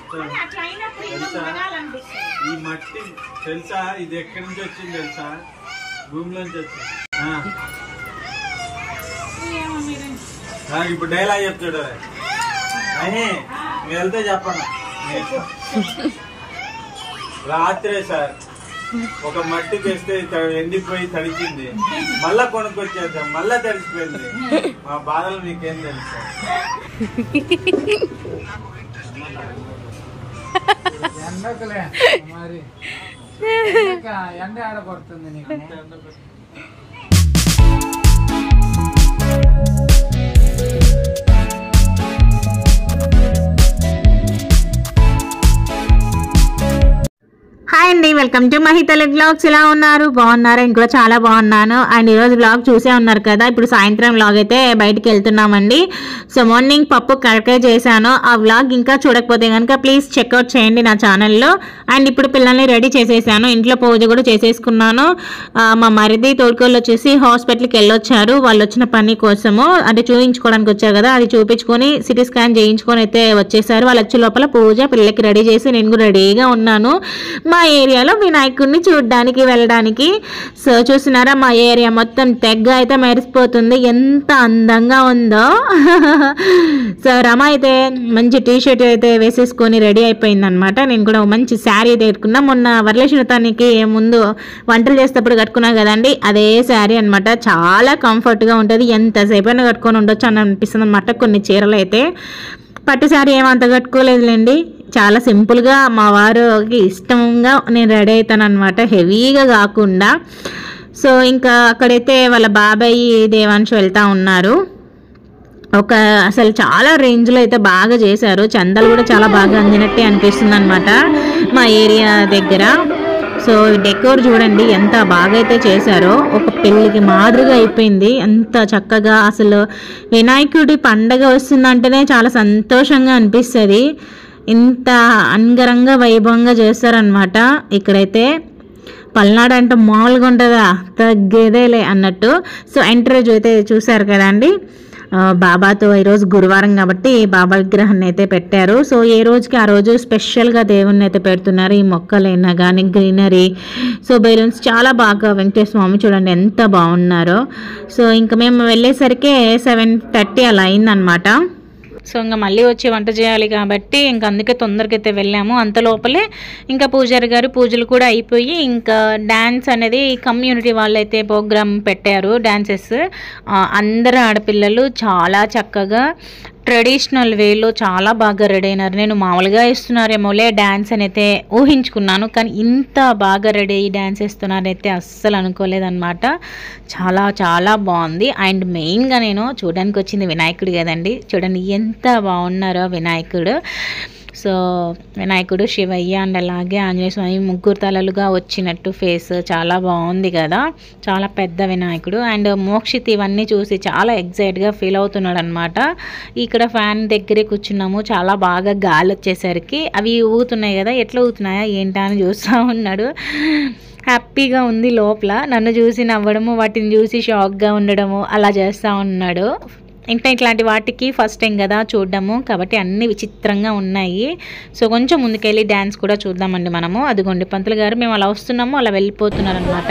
కానీ అట్లా అయినప్పుడు ఇంకా తెలుసా? మునగాలనిపిస్తుంది ఈ మట్టి తెలుసా ఇది ఎక్కడి నుంచి వచ్చింది తెలుసా భూమిలోంచి వచ్చింది ఆ, ఏమో మీరు నాకు ఇప్పుడు డైలాగ్ చెప్తాడు అని మీరు వెళ్తే చెప్పను నేను- రాత్రే సార్ ఒక మట్టి తెస్తే త- ఎండిపోయి తడిచింది మళ్ళా కొనుక్కొచ్చేద్దాం మళ్ళా తడిచిపోయింది మా బాధలు మీకేం తెలుసు ఎండకులే మరి ఎండక ఎండ ఆడ పడుతుంది నీకు హాయ్ అండి welcome to Mahi Telugu blogs ఎలా ఉన్నారు బాగున్నారు నేను కూడా చాలా బాగున్నాను అండ్ ఈరోజు బ్లాగ్ చూసే ఉన్నారు కదా ఇప్పుడు సాయంత్రం బ్లాగ్ అయితే బయటికి వెళ్తున్నామండి సో మార్నింగ్ పప్పు కరకాయ చేశాను ఆ వ్లాగ్ ఇంకా చూడకపోతే కనుక ప్లీజ్ చెక్అవుట్ చేయండి నా ఛానల్లో అండ్ ఇప్పుడు పిల్లల్ని రెడీ చేసేసాను ఇంట్లో పూజ కూడా చేసేసుకున్నాను ఆ, మా మరిది తోడుకోళ్ళు వచ్చేసి హాస్పిటల్కి వెళ్ళొచ్చారు వాళ్ళు వచ్చిన పని కోసము అంటే చూపించుకోవడానికి వచ్చారు కదా అది చూపించుకొని సిటీ స్కాన్ చేయించుకొని అయితే వచ్చేసారు వాళ్ళు వచ్చే లోపల పూజ పిల్లలకి రెడీ చేసి నేను కూడా రెడీగా ఉన్నాను మా ఏరియాలో వినాయకుడిని చూడడానికి వెళ్ళడానికి సో చూస్తున్నారా మా ఏరియా మొత్తం తెగ్గ అయితే మెరిసిపోతుంది ఎంత అందంగా ఉందో సో రమ అయితే మంచి టీ షర్ట్ అయితే వేసేసుకొని రెడీ అయిపోయింది అనమాట నేను కూడా ఒక మంచి శారీ అయితే కట్టుకున్నా మొన్న వరలక్ష్మితానికి ముందు వంటలు చేసేటప్పుడు కట్టుకున్నా కదండి అదే శారీ అనమాట చాలా కంఫర్ట్గా ఉంటుంది ఎంతసేపు అయినా కట్టుకొని ఉండొచ్చు అని అనిపిస్తుంది అనమాట కొన్ని చీరలు అయితే పట్టు శారీ ఏమంత కట్టుకోలేదులేండి చాలా సింపుల్గా మా వారికి ఇష్టంగా నేను రెడీ అవుతాను అనమాట హెవీగా కాకుండా సో ఇంకా అక్కడైతే వాళ్ళ బాబాయ్ దేవాంశ్ వెళ్తా ఉన్నారు ఒక అసలు చాలా రేంజ్లో అయితే బాగా చేశారు చందాలు కూడా చాలా బాగా అందినట్టే అనిపిస్తుంది అనమాట మా ఏరియా దగ్గర సో డెకోర్ చూడండి ఎంత బాగా అయితే చేశారో ఒక పెళ్ళికి మాదిరిగా అయిపోయింది ఎంత చక్కగా అసలు వినాయకుడి పండగ వస్తుందంటేనే చాలా సంతోషంగా అనిపిస్తుంది ఇంత అంగరంగ వైభవంగా చేస్తారనమాట ఇక్కడైతే పల్నాడు అంటే మామూలుగా ఉంటుందా తగ్గేదేలే అన్నట్టు సో ఎంట్రేజ్ అయితే చూశారు కదండి ఆ, బాబాతో ఈరోజు గురువారం కాబట్టి బాబా విగ్రహాన్ని అయితే పెట్టారు సో ఏ రోజుకి ఆ రోజు స్పెషల్గా దేవుణ్ణి అయితే పెడుతున్నారు ఈ మొక్కలైనా కానీ గ్రీనరీ సో బెలూన్స్ చాలా బాగా వెంకటేశ్వర స్వామి చూడండి ఎంత బాగున్నారో సో ఇంకా మేము వెళ్ళేసరికి సెవెన్ థర్టీ అలా అయిందనమాట సో ఇంకా మళ్ళీ వచ్చి వంట చేయాలి కాబట్టి ఇంకా అందుకే తొందరగా అయితే వెళ్ళాము అంత లోపలే ఇంకా పూజారి గారు పూజలు కూడా అయిపోయి ఇంకా డ్యాన్స్ అనేది కమ్యూనిటీ వాళ్ళు అయితే ప్రోగ్రామ్ పెట్టారు డ్యాన్సెస్ అందరు ఆడపిల్లలు చాలా చక్కగా ట్రెడిషనల్ వేలో చాలా బాగా రెడీ అయినారు నేను మామూలుగా ఇస్తున్నారేమోలే డ్యాన్స్ అని అయితే ఊహించుకున్నాను కానీ ఇంత బాగా రెడీ అయ్యి డ్యాన్స్ వేస్తున్నారైతే అస్సలు అనుకోలేదన్నమాట చాలా చాలా బాగుంది అండ్ మెయిన్గా నేను చూడడానికి వచ్చింది వినాయకుడు కదండి చూడండి ఎంత బాగున్నారో వినాయకుడు సో వినాయకుడు శివయ్య అండ్ అలాగే ఆంజనేయ స్వామి ముగ్గురు తలలుగా వచ్చినట్టు ఫేస్ చాలా బాగుంది కదా చాలా పెద్ద వినాయకుడు అండ్ మోక్షిత్ ఇవన్నీ చూసి చాలా ఎగ్జైట్గా ఫీల్ అవుతున్నాడు అనమాట ఇక్కడ ఫ్యాన్ దగ్గరే కూర్చున్నాము చాలా బాగా గాలి వచ్చేసరికి అవి ఊగుతున్నాయి కదా ఎట్లా ఊగుతున్నాయా ఏంటా అని చూస్తూ ఉన్నాడు హ్యాపీగా ఉంది లోపల నన్ను చూసి నవ్వడము వాటిని చూసి షాక్గా ఉండడము అలా చేస్తూ ఉన్నాడు ఇంకా ఇట్లాంటి వాటికి ఫస్ట్ టైం కదా చూడడము కాబట్టి అన్ని విచిత్రంగా ఉన్నాయి సో కొంచెం ముందుకెళ్ళి డ్యాన్స్ కూడా చూద్దామండి మనము అదిగోండి పంతులు గారు మేము అలా వస్తున్నాము అలా వెళ్ళిపోతున్నారు అనమాట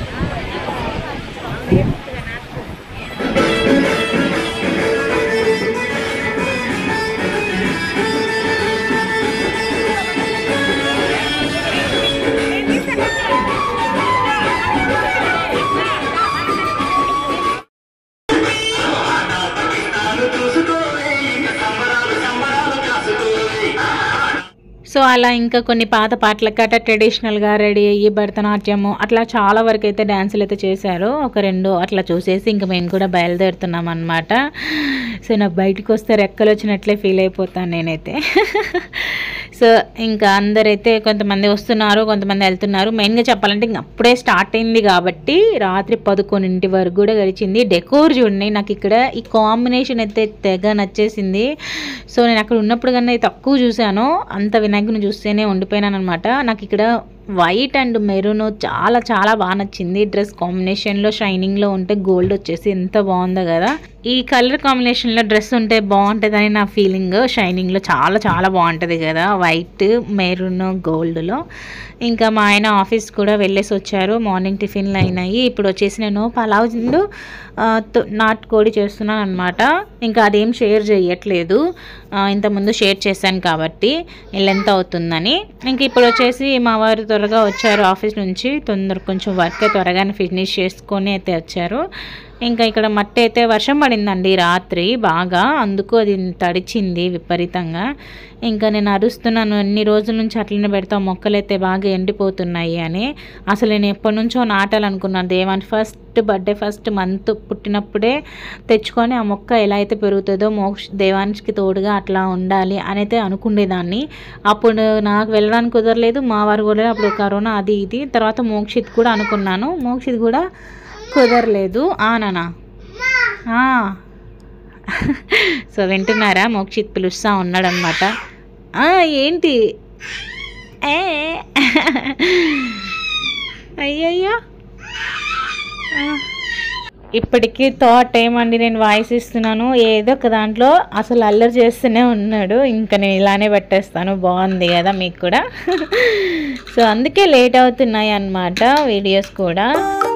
సో అలా ఇంకా కొన్ని పాత పాటల కట్ట ట్రెడిషనల్గా రెడీ అయ్యి భరతనాట్యము అట్లా చాలా వరకు అయితే డ్యాన్సులు అయితే చేశారు ఒక రెండు అట్లా చూసేసి ఇంకా మేము కూడా బయలుదేరుతున్నాం అనమాట సో నాకు బయటకు వస్తే రెక్కలు వచ్చినట్లే ఫీల్ అయిపోతాను నేనైతే సో ఇంకా అందరైతే కొంతమంది వస్తున్నారు కొంతమంది వెళ్తున్నారు మెయిన్గా చెప్పాలంటే ఇంక అప్పుడే స్టార్ట్ అయింది కాబట్టి రాత్రి పదకొండింటి వరకు కూడా గడిచింది డెకోర్ చూడండి నాకు ఇక్కడ ఈ కాంబినేషన్ అయితే తెగ నచ్చేసింది సో నేను అక్కడ ఉన్నప్పుడు కన్నా తక్కువ చూశాను అంత వినాయకుని చూస్తేనే ఉండిపోయినాను అనమాట నాకు ఇక్కడ వైట్ అండ్ మెరూన్ చాలా చాలా బాగా నచ్చింది డ్రెస్ కాంబినేషన్లో షైనింగ్లో ఉంటే గోల్డ్ వచ్చేసి ఎంత బాగుందో కదా ఈ కలర్ కాంబినేషన్లో డ్రెస్ ఉంటే బాగుంటుందని నా ఫీలింగ్ షైనింగ్లో చాలా చాలా బాగుంటుంది కదా వైట్ మెరూన్ గోల్డ్లో ఇంకా మా ఆయన ఆఫీస్ కూడా వెళ్ళేసి వచ్చారు మార్నింగ్ టిఫిన్లు అయినాయి ఇప్పుడు వచ్చేసి నేను పలావ్ జిండు, ఆ, తు- నాటుకోడి చేస్తున్నాను అనమాట ఇంకా అదేం షేర్ చేయట్లేదు ఆ, ఇంతకుముందు షేర్ చేశాను కాబట్టి ఎంత అవుతుందని ఇంక ఇప్పుడు వచ్చేసి మా వారు త్వరగా వచ్చారు ఆఫీస్ నుంచి తొందర కొంచెం వర్క్ త్వరగానే ఫినిష్ చేసుకొని అయితే వచ్చారు ఇంకా ఇక్కడ మట్టి అయితే వర్షం పడిందండి రాత్రి బాగా అందుకు అది తడిచింది విపరీతంగా ఇంకా నేను అరుస్తున్నాను ఎన్ని రోజుల నుంచి అట్లనే పెడతా మొక్కలు అయితే బాగా ఎండిపోతున్నాయి అని అసలు నేను ఎప్పటి నుంచో నాటాలనుకున్నాను Devan first birthday first month పుట్టినప్పుడే తెచ్చుకొని ఆ మొక్క ఎలా అయితే పెరుగుతుందో మోక్ష దేవానికి తోడుగా అట్లా ఉండాలి అని అయితే అనుకునేదాన్ని అప్పుడు నాకు వెళ్ళడానికి కుదరలేదు మా వారు కూడా అప్పుడు కరోనా అది ఇది తర్వాత మోక్షిత్ కూడా అనుకున్నాను మోక్షిత్ కూడా కుదరలేదు ఆ నానా ఆ. సో వింటున్నారా మోక్షిత్ పిలుస్తా ఉన్నాడనమాట ఆ, ఏంటి ఏ అయ్యయ్యో ఆ. ఇప్పటికీ థాట్ ఏమండి నేను వాయిస్ ఇస్తున్నాను ఏదో ఒక దాంట్లో అసలు అల్లరి చేస్తూనే ఉన్నాడు ఇంకా నేను ఇలానే పెట్టేస్తాను బాగుంది కదా మీకు కూడా సో అందుకే లేట్ అవుతున్నాయి అన్నమాట వీడియోస్ కూడా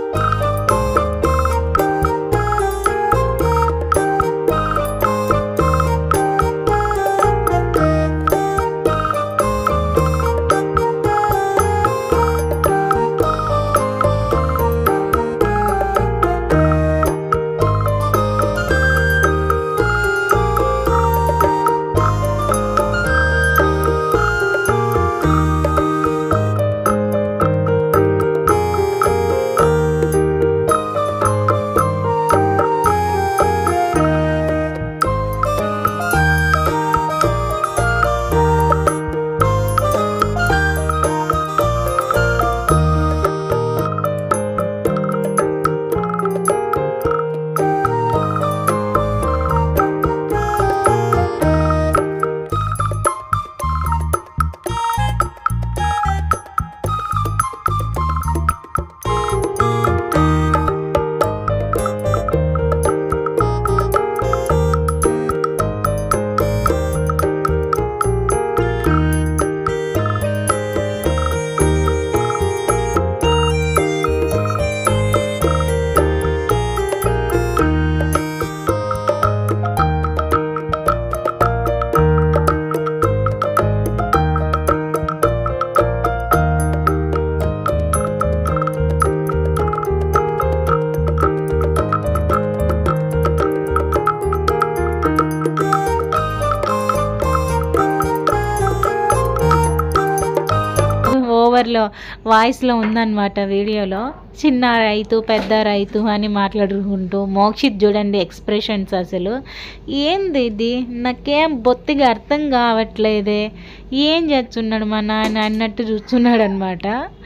ఓవర్లో వాయిస్లో ఉందన్నమాట వీడియోలో చిన్న రైతు పెద్ద రైతు అని మాట్లాడుకుంటూ మోక్షిత్ చూడండి ఎక్స్ప్రెషన్స్ అసలు ఏంది ఇది నాకేం బొత్తిగా అర్థం కావట్లేదే ఏం చేస్తున్నాడు మా నాన్న అన్నట్టు చూస్తున్నాడు అనమాట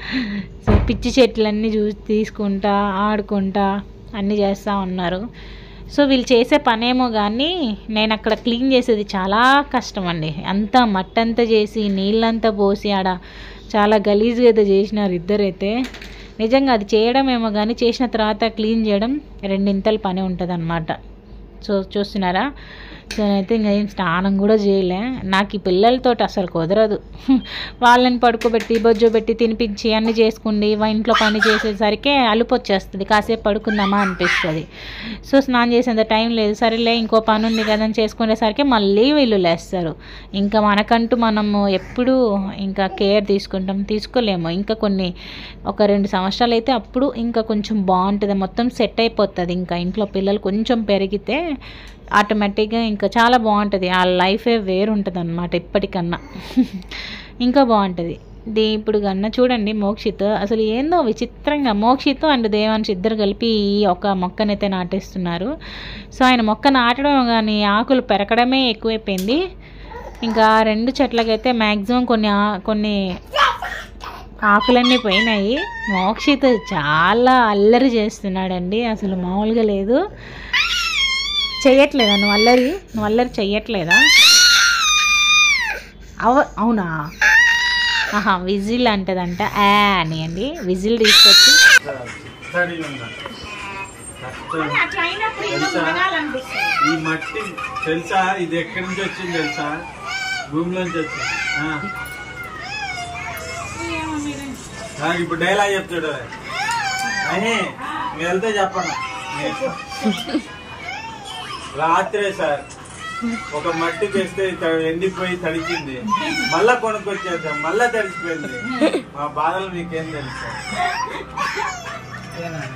సో పిచ్చి చెట్లన్నీ చూసి తీసుకుంటా ఆడుకుంటా అన్నీ చేస్తూ ఉన్నారు సో వీళ్ళు చేసే పనేమో కానీ నేను అక్కడ క్లీన్ చేసేది చాలా కష్టం అండి అంతా మట్టంతా చేసి నీళ్ళంతా పోసి ఆడ చాలా గలీజ్గా అయితే చేసినారు ఇద్దరైతే నిజంగా అది చేయడం ఏమో కానీ చేసిన తర్వాత క్లీన్ చేయడం రెండింతలు పని ఉంటుంది సో చూస్తున్నారా సో నేనైతే ఇంకా ఏం స్నానం కూడా చేయలే నాకు ఈ పిల్లలతో అసలు కుదరదు వాళ్ళని పడుకోబెట్టి బొజ్జో పెట్టి తినిపించి అన్ని చేసుకుండి వా- ఇంట్లో పని చేసేసరికి అలుపు వచ్చేస్తుంది కాసేపు పడుకుందామా అనిపిస్తుంది సో స్నానం చేసేంత టైం లేదు సరేలే ఇంకో పని ఉంది కదా అని చేసుకునేసరికి మళ్ళీ వీళ్ళు లేస్తారు ఇంకా మనకంటూ మనము ఎప్పుడు ఇంకా కేర్ తీసుకుంటాం తీసుకోలేము ఇంకా కొన్ని ఒక రెండు సంవత్సరాలు అయితే అప్పుడు ఇంకా కొంచెం బాగుంటుంది మొత్తం సెట్ అయిపోతుంది ఇంకా ఇంట్లో పిల్లలు కొంచెం పెరిగితే ఆటోమేటిక్గా ఇంకా చాలా బాగుంటుంది ఆ లైఫే వేరుంటుంది అనమాట ఇప్పటికన్నా ఇంకా బాగుంటుంది ఇది ఇప్పుడు కన్నా చూడండి మోక్షిత్ అసలు ఏందో విచిత్రంగా మోక్షిత్ అండ్ దేవాంశ్ ఇద్దరు కలిపి ఈ ఒక మొక్కనైతే నాటేస్తున్నారు సో ఆయన మొక్క నాటడం కానీ ఆకులు పెరగడమే ఎక్కువైపోయింది ఇంకా ఆ రెండు చెట్లకైతే మ్యాక్సిమం కొన్ని ఆ- కొన్ని ఆకులన్నీ పోయినాయి మోక్షిత్ చాలా అల్లరి చేస్తున్నాడండి అసలు మామూలుగా లేదు చెయ్యట్లేదా నువ్వు అల్లరి నువ్వు అల్లరి చెయ్యట్లేదా అవ అవునా ఆహా విజిల్ అంటదంట ఆ అని అండి విజిల్ తీసుకొచ్చి చిత్తడి ఉన్నా కష్టం అట్లా అయినప్పుడు ఏదో తెలుసా? మునగాలనిపిస్తుంది ఈ మట్టి తెలుసా ఇది ఎక్కడి నుంచి వచ్చింది తెలుసా భూమిలోంచి వచ్చింది ఆ. ఏమో మీరే నాకు ఇప్పుడు డైలాగ్ చెప్తాడు అని మీరు వెళ్తే చెప్పను రాత్రే సార్ ఒక మట్టి తెస్తే త- ఎండిపోయి తడిచింది మళ్ళా కొనుక్కొచ్చేద్దాం మళ్ళా తడిచిపోయింది మా బాధలు మీకేం తెలుసు ఏనా?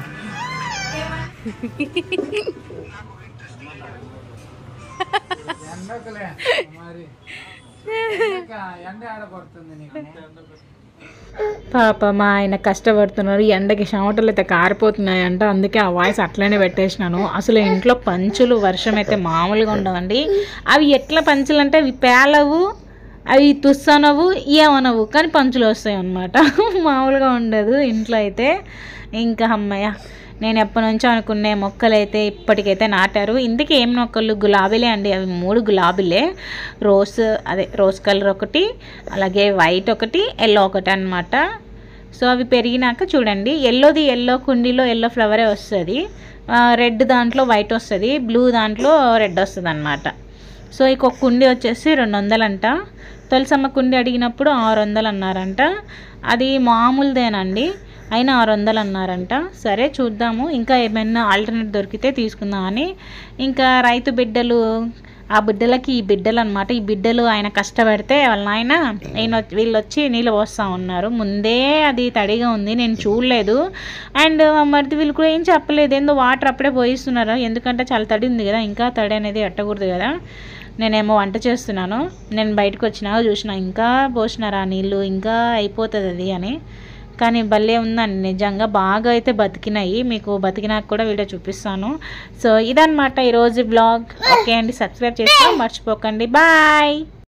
ఎండకులే మరి ఎండక ఎండ ఆడ పడుతుంది నీకు పాప మా ఆయన కష్టపడుతున్నారు ఎండకి చెమటలు అయితే కారిపోతున్నాయంట అందుకే ఆ వాయిస్ అట్లనే పెట్టేసినాను అసలు ఇంట్లో పంచులు వర్షం అయితే మామూలుగా ఉండవండి అవి ఎట్లా పంచులు అంటే అవి పేలవు అవి తుస్సనవు ఏమనవు కానీ పంచులు వస్తాయి అన్నమాట మామూలుగా ఉండదు ఇంట్లో అయితే ఇంకా అమ్మయ్య నేను ఎప్పటి నుంచో అనుకునే మొక్కలు అయితే ఇప్పటికైతే నాటారు ఇందుకే ఏం మొక్కలు గులాబీలే అండి అవి మూడు గులాబీలే రోజ్ అదే రోజ్ కలర్ ఒకటి అలాగే వైట్ ఒకటి ఎల్లో ఒకటి అన్నమాట సో అవి పెరిగినాక చూడండి ఎల్లోది ఎల్లో కుండీలో ఎల్లో ఫ్లవరే వస్తుంది రెడ్ దాంట్లో వైట్ వస్తుంది బ్లూ దాంట్లో రెడ్ వస్తుంది అనమాట సో ఇక ఒక కుండి వచ్చేసి రెండు వందలంట తులసమ్మ కుండి అడిగినప్పుడు ఆరు వందలు అన్నారంట అది మామూలుదేనండి అయినా ఆరు వందలు అన్నారంట సరే చూద్దాము ఇంకా ఏమైనా ఆల్టర్నేట్ దొరికితే తీసుకుందామని ఇంకా రైతు బిడ్డలు ఆ బిడ్డలకి ఈ బిడ్డలు అనమాట ఈ బిడ్డలు ఆయన కష్టపడితే వాళ్ళ ఆయన ఈయన వచ్చి- వీళ్ళు వచ్చి నీళ్ళు పోస్తూ ఉన్నారు ముందే అది తడిగా ఉంది నేను చూడలేదు అండ్ మరిది వీళ్ళు కూడా ఏం చెప్పలేదు ఏందో వాటర్ అప్పుడే పోయిస్తున్నారు ఎందుకంటే చాలా తడి ఉంది కదా ఇంకా తడి అనేది అట్టకూడదు కదా నేనేమో వంట చేస్తున్నాను నేను బయటకు వచ్చినాక చూసిన ఇంకా పోసినారా నీళ్ళు ఇంకా అయిపోతుంది అది అని కానీ భలే ఉందండి నిజంగా బాగా అయితే బతికినాయి మీకు బతికినాక కూడా వీడియో చూపిస్తాను సో ఇదన్నమాట ఈరోజు బ్లాగ్ ఓకే అండి సబ్స్క్రైబ్ చేసుకో మర్చిపోకండి బాయ్